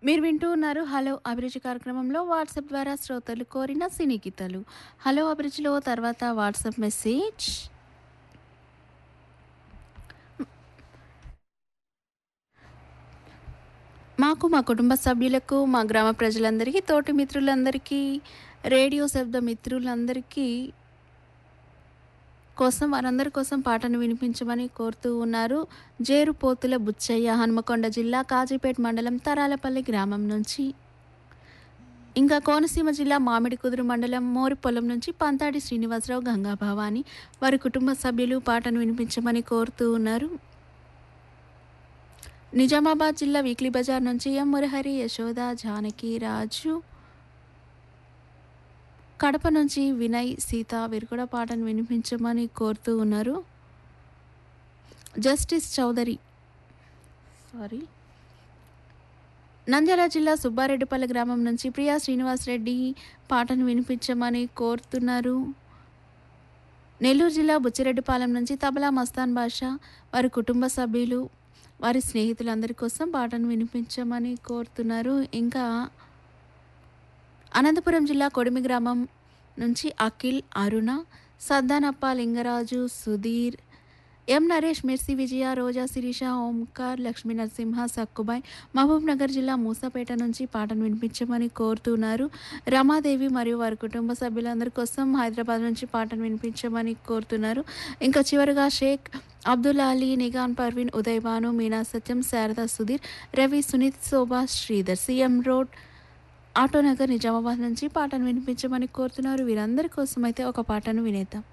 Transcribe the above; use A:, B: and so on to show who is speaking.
A: మీరు వింటూ ఉన్నారు హలో అభిరుచి కార్యక్రమంలో వాట్సాప్ ద్వారా శ్రోతలు కోరిన సినీ గీతాలు హలో అభిరుచిలో తర్వాత వాట్సాప్ మెసేజ్ మాకు మా కుటుంబ సభ్యులకు మా గ్రామ ప్రజలందరికీ తోటి మిత్రులందరికీ రేడియో శబ్ద మిత్రులందరికీ కోసం వారందరి కోసం పాటను వినిపించమని కోరుతూ ఉన్నారు జేరుపోతుల బుచ్చయ్య హనుమకొండ జిల్లా కాజీపేట మండలం తరాలపల్లి గ్రామం నుంచి ఇంకా కోనసీమ జిల్లా మామిడి కుదురు మండలం మోరిపొలం నుంచి పంతాడి శ్రీనివాసరావు గంగా భవాని వారి కుటుంబ సభ్యులు పాటను వినిపించమని కోరుతూ ఉన్నారు నిజామాబాద్ జిల్లా వీక్లీ బజార్ నుంచి ఎం మురహరి యశోద జానకి రాజు కడప నుంచి వినయ్ సీత వీరు కూడా పాటను వినిపించమని కోరుతూ ఉన్నారు జస్టిస్ చౌదరి సారీ నంద్యాల జిల్లా సుబ్బారెడ్డిపల్లి గ్రామం నుంచి ప్రియా శ్రీనివాసరెడ్డి పాటను వినిపించమని కోరుతున్నారు నెల్లూరు జిల్లా బుచ్చిరెడ్డిపాలెం నుంచి తబలా మస్తాన్ బాషా వారి కుటుంబ సభ్యులు వారి స్నేహితులందరి కోసం పాటను వినిపించమని కోరుతున్నారు ఇంకా అనంతపురం జిల్లా కొడిమి గ్రామం నుంచి అఖిల్ అరుణ సద్దానప్ప లింగరాజు సుధీర్ ఎం నరేష్ మిర్సి విజయ రోజా శిరీష ఓంకార్ లక్ష్మీ నరసింహ సక్కుబాయ్ మహబూబ్ నగర్ జిల్లా మూసాపేట నుంచి పాటను వినిపించమని కోరుతున్నారు రమాదేవి మరియు వారి కుటుంబ సభ్యులందరి కోసం హైదరాబాద్ నుంచి పాటను వినిపించమని కోరుతున్నారు ఇంకా చివరిగా షేక్ అబ్దుల్ అలీ నిగాన్ పర్వీన్ ఉదయ్ భాను మీనా సత్యం శారదా సుధీర్ రవి సునీత్ శోభా శ్రీధర్ సీఎం రోడ్ ఆటోనగర్ నిజామాబాద్ నుంచి పాటను వినిపించమని కోరుతున్నారు వీరందరి కోసం అయితే ఒక పాటను వినేద్దాం